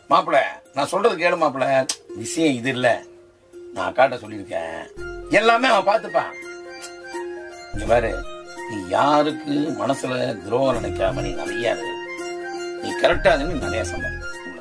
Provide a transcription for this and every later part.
மாப்பிள நான் சொல்றது கேளு மாப்பிள விஷயம் இது இல்ல நான் அக்காட்ட சொல்லியிருக்கேன் எல்லாமே அவன் பார்த்துப்பான் இங்க பாரு நீ யாருக்கு மனசுல துரோகம் நினைக்காம நீ நிறைய இரு. நீ கரெக்டா இருந்து நிறைய சம்பாதி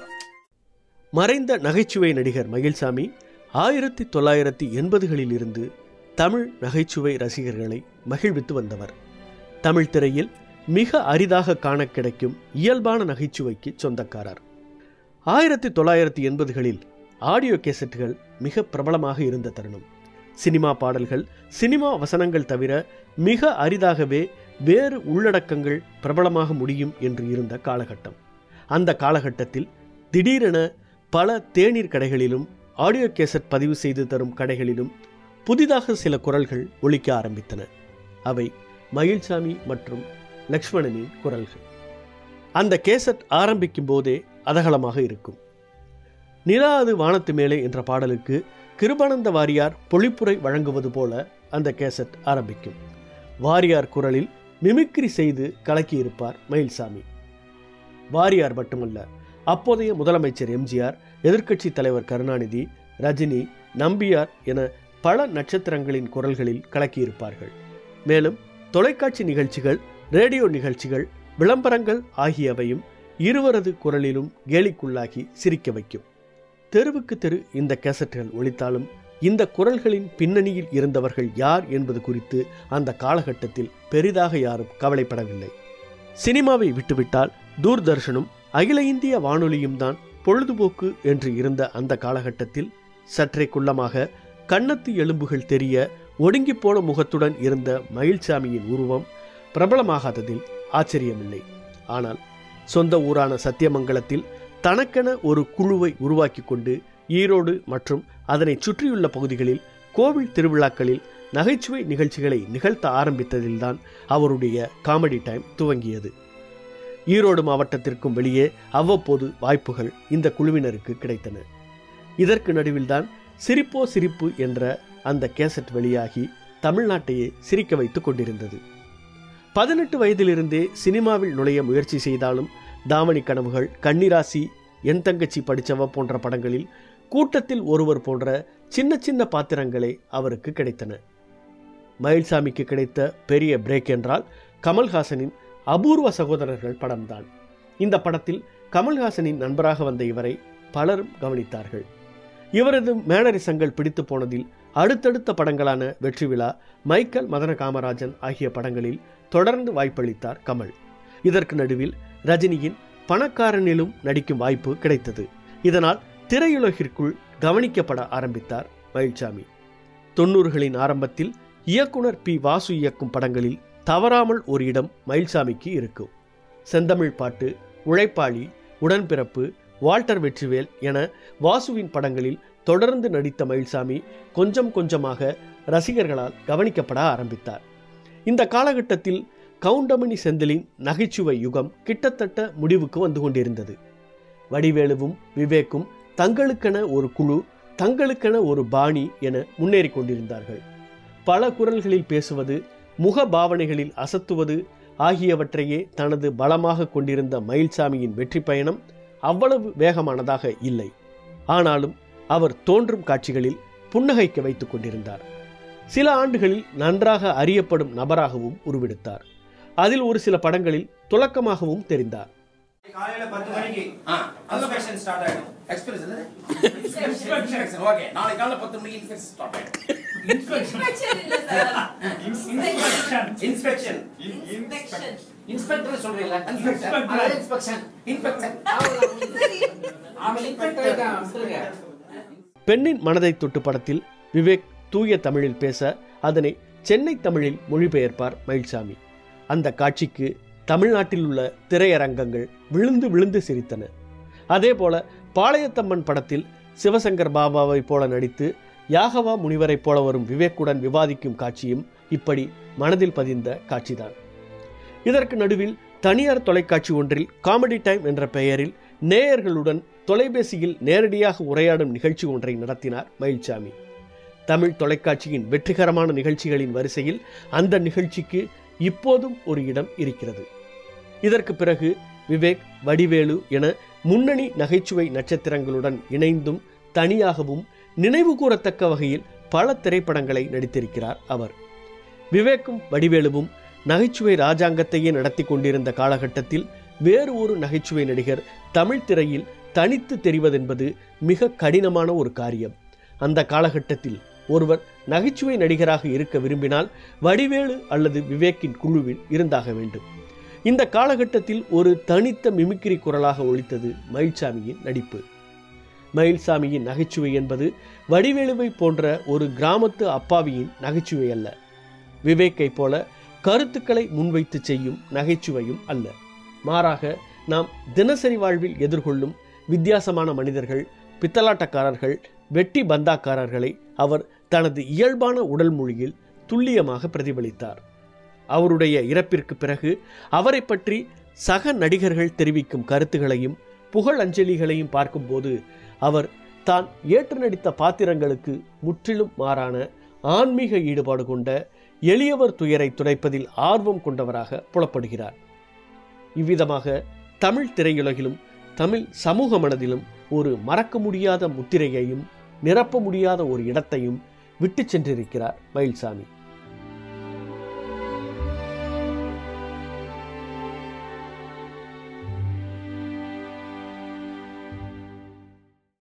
மறைந்த நகைச்சுவை நடிகர் மகிழ்சாமி ஆயிரத்தி தொள்ளாயிரத்தி எண்பதுகளில் இருந்து தமிழ் நகைச்சுவை ரசிகர்களை மகிழ்வித்து வந்தவர் தமிழ் திரையில் மிக அரிதாக காண கிடைக்கும் இயல்பான நகைச்சுவைக்கு சொந்தக்காரர் ஆயிரத்தி தொள்ளாயிரத்தி எண்பதுகளில் ஆடியோ கேசட்டுகள் மிக பிரபலமாக இருந்த தருணம் சினிமா பாடல்கள் சினிமா வசனங்கள் தவிர மிக அரிதாகவே வேறு உள்ளடக்கங்கள் பிரபலமாக முடியும் என்று இருந்த காலகட்டம் அந்த காலகட்டத்தில் திடீரென பல தேநீர் கடைகளிலும் ஆடியோ கேசட் பதிவு செய்து தரும் கடைகளிலும் புதிதாக சில குரல்கள் ஒலிக்க ஆரம்பித்தன அவை மயில்சாமி மற்றும் லக்ஷ்மணனின் குரல்கள் அந்த கேசட் ஆரம்பிக்கும் போதே அதகலமாக இருக்கும் நிலா அது வானத்து மேலே என்ற பாடலுக்கு கிருபானந்த வாரியார் பொழிப்புரை வழங்குவது போல அந்த கேசட் ஆரம்பிக்கும் வாரியார் குரலில் மிமிக்ரி செய்து கலக்கியிருப்பார் மயில்சாமி வாரியார் மட்டுமல்ல அப்போதைய முதலமைச்சர் எம்ஜிஆர் எதிர்க்கட்சி தலைவர் கருணாநிதி ரஜினி நம்பியார் என பல நட்சத்திரங்களின் குரல்களில் கலக்கியிருப்பார்கள் மேலும் தொலைக்காட்சி நிகழ்ச்சிகள் ரேடியோ நிகழ்ச்சிகள் விளம்பரங்கள் ஆகியவையும் இருவரது குரலிலும் கேலிக்குள்ளாகி சிரிக்க வைக்கும் தெருவுக்கு தெரு இந்த கேசட்டுகள் ஒலித்தாலும் இந்த குரல்களின் பின்னணியில் இருந்தவர்கள் யார் என்பது குறித்து அந்த காலகட்டத்தில் பெரிதாக யாரும் கவலைப்படவில்லை சினிமாவை விட்டுவிட்டால் தூர்தர்ஷனும் அகில இந்திய வானொலியும் தான் பொழுதுபோக்கு என்று இருந்த அந்த காலகட்டத்தில் சற்றே குள்ளமாக கன்னத்து எலும்புகள் தெரிய ஒடுங்கிப்போன முகத்துடன் இருந்த மயில்சாமியின் உருவம் பிரபலமாகாததில் ஆச்சரியமில்லை ஆனால் சொந்த ஊரான சத்தியமங்கலத்தில் தனக்கென ஒரு குழுவை உருவாக்கி கொண்டு ஈரோடு மற்றும் அதனை சுற்றியுள்ள பகுதிகளில் கோவில் திருவிழாக்களில் நகைச்சுவை நிகழ்ச்சிகளை நிகழ்த்த ஆரம்பித்ததில்தான் அவருடைய காமெடி டைம் துவங்கியது ஈரோடு மாவட்டத்திற்கும் வெளியே அவ்வப்போது வாய்ப்புகள் இந்த குழுவினருக்கு கிடைத்தன இதற்கு நடுவில்தான் சிரிப்போ சிரிப்பு என்ற அந்த கேசட் வெளியாகி தமிழ்நாட்டையே சிரிக்க வைத்துக் கொண்டிருந்தது பதினெட்டு வயதிலிருந்தே சினிமாவில் நுழைய முயற்சி செய்தாலும் தாவணி கனவுகள் கன்னிராசி என் தங்கச்சி படிச்சவ போன்ற படங்களில் கூட்டத்தில் ஒருவர் போன்ற சின்ன சின்ன பாத்திரங்களே அவருக்கு கிடைத்தன மயில்சாமிக்கு கிடைத்த பெரிய பிரேக் என்றால் கமல்ஹாசனின் அபூர்வ சகோதரர்கள் படம்தான் இந்த படத்தில் கமல்ஹாசனின் நண்பராக வந்த இவரை பலரும் கவனித்தார்கள் இவரது மேனரிசங்கள் பிடித்து போனதில் அடுத்தடுத்த படங்களான வெற்றி விழா மைக்கேல் மதன காமராஜன் ஆகிய படங்களில் தொடர்ந்து வாய்ப்பளித்தார் கமல் இதற்கு நடுவில் ரஜினியின் பணக்காரனிலும் நடிக்கும் வாய்ப்பு கிடைத்தது இதனால் திரையுலகிற்குள் கவனிக்கப்பட ஆரம்பித்தார் மயில்சாமி தொண்ணூறுகளின் ஆரம்பத்தில் இயக்குனர் பி வாசு இயக்கும் படங்களில் தவறாமல் ஒரு இடம் மயில்சாமிக்கு இருக்கும் செந்தமிழ் பாட்டு உழைப்பாளி உடன்பிறப்பு வால்டர் வெற்றிவேல் என வாசுவின் படங்களில் தொடர்ந்து நடித்த மயில்சாமி கொஞ்சம் கொஞ்சமாக ரசிகர்களால் கவனிக்கப்பட ஆரம்பித்தார் இந்த காலகட்டத்தில் கவுண்டமணி செந்திலின் நகைச்சுவை யுகம் கிட்டத்தட்ட முடிவுக்கு வந்து கொண்டிருந்தது வடிவேலுவும் விவேக்கும் தங்களுக்கென ஒரு குழு தங்களுக்கென ஒரு பாணி என முன்னேறி கொண்டிருந்தார்கள் பல குரல்களில் பேசுவது முக பாவனைகளில் அசத்துவது ஆகியவற்றையே தனது பலமாக கொண்டிருந்த மயில்சாமியின் வெற்றி பயணம் அவ்வளவு வேகமானதாக இல்லை ஆனாலும் அவர் தோன்றும் காட்சிகளில் புன்னகைக்க வைத்துக் கொண்டிருந்தார் சில ஆண்டுகளில் நன்றாக அறியப்படும் நபராகவும் உருவெடுத்தார் அதில் ஒரு சில படங்களில் துலக்கமாகவும் தெரிந்தார் காலையில பத்து மணிக்கு ஆ இன்ஸ்பெக்ஷன் ஸ்டார்ட் ஆயிடும் எக்ஸ்பீரியன்ஸ் இன்ஸ்பெக்ஷன் ஓகே நாளை காலைல பத்து மணிக்கு இன்ஸ்பெக்ஷன் ஸ்டார்ட் ஆயிடும் இன்ஸ்பெக்ஷன் இல்ல சார் இன்ஸ்பெக்ஷன் இன்ஸ்பெக்ஷன் இன்ஸ்பெக்டர் சொல்றீங்களா இன்ஸ்பெக்டர் இன்ஸ்பெக்ஷன் இன்ஸ்பெக்ஷன் அவன் இன்ஸ்பெக்டர் தான் சொல்லுங்க பெண்ணின் மனதை தொட்டு படத்தில் விவேக் தூய தமிழில் பேச அதனை சென்னை தமிழில் மொழிபெயர்ப்பார் மயில்சாமி அந்த காட்சிக்கு தமிழ்நாட்டில் உள்ள திரையரங்கங்கள் விழுந்து விழுந்து சிரித்தன அதேபோல பாளையத்தம்மன் படத்தில் சிவசங்கர் பாபாவை போல நடித்து யாகவா முனிவரைப் போல வரும் விவேக்குடன் விவாதிக்கும் காட்சியும் இப்படி மனதில் பதிந்த காட்சிதான் இதற்கு நடுவில் தனியார் தொலைக்காட்சி ஒன்றில் காமெடி டைம் என்ற பெயரில் நேயர்களுடன் தொலைபேசியில் நேரடியாக உரையாடும் நிகழ்ச்சி ஒன்றை நடத்தினார் மயில்சாமி தமிழ் தொலைக்காட்சியின் வெற்றிகரமான நிகழ்ச்சிகளின் வரிசையில் அந்த நிகழ்ச்சிக்கு இப்போதும் ஒரு இடம் இருக்கிறது இதற்கு பிறகு விவேக் வடிவேலு என முன்னணி நகைச்சுவை நட்சத்திரங்களுடன் இணைந்தும் தனியாகவும் நினைவு கூறத்தக்க வகையில் பல திரைப்படங்களை நடித்திருக்கிறார் அவர் விவேக்கும் வடிவேலுவும் நகைச்சுவை ராஜாங்கத்தையே நடத்தி கொண்டிருந்த காலகட்டத்தில் வேறு ஒரு நகைச்சுவை நடிகர் தமிழ் திரையில் தனித்து தெரிவதென்பது மிக கடினமான ஒரு காரியம் அந்த காலகட்டத்தில் ஒருவர் நகைச்சுவை நடிகராக இருக்க விரும்பினால் வடிவேலு அல்லது விவேக்கின் குழுவில் இருந்தாக வேண்டும் இந்த காலகட்டத்தில் ஒரு தனித்த மிமிக்ரி குரலாக ஒலித்தது மயில்சாமியின் நடிப்பு மயில்சாமியின் நகைச்சுவை என்பது வடிவேலுவை போன்ற ஒரு கிராமத்து அப்பாவியின் நகைச்சுவை அல்ல விவேக்கை போல கருத்துக்களை முன்வைத்து செய்யும் நகைச்சுவையும் அல்ல மாறாக நாம் தினசரி வாழ்வில் எதிர்கொள்ளும் வித்தியாசமான மனிதர்கள் பித்தலாட்டக்காரர்கள் வெட்டி பந்தாக்காரர்களை அவர் தனது இயல்பான உடல் மொழியில் துல்லியமாக பிரதிபலித்தார் அவருடைய இறப்பிற்கு பிறகு அவரை பற்றி சக நடிகர்கள் தெரிவிக்கும் கருத்துகளையும் புகழ் அஞ்சலிகளையும் பார்க்கும்போது அவர் தான் ஏற்று நடித்த பாத்திரங்களுக்கு முற்றிலும் மாறான ஆன்மீக ஈடுபாடு கொண்ட எளியவர் துயரை துடைப்பதில் ஆர்வம் கொண்டவராக புலப்படுகிறார் இவ்விதமாக தமிழ் திரையுலகிலும் தமிழ் சமூக மனதிலும் ஒரு மறக்க முடியாத முத்திரையையும் நிரப்ப முடியாத ஒரு இடத்தையும் விட்டு சென்றிருக்கிறார் மயில்சாமி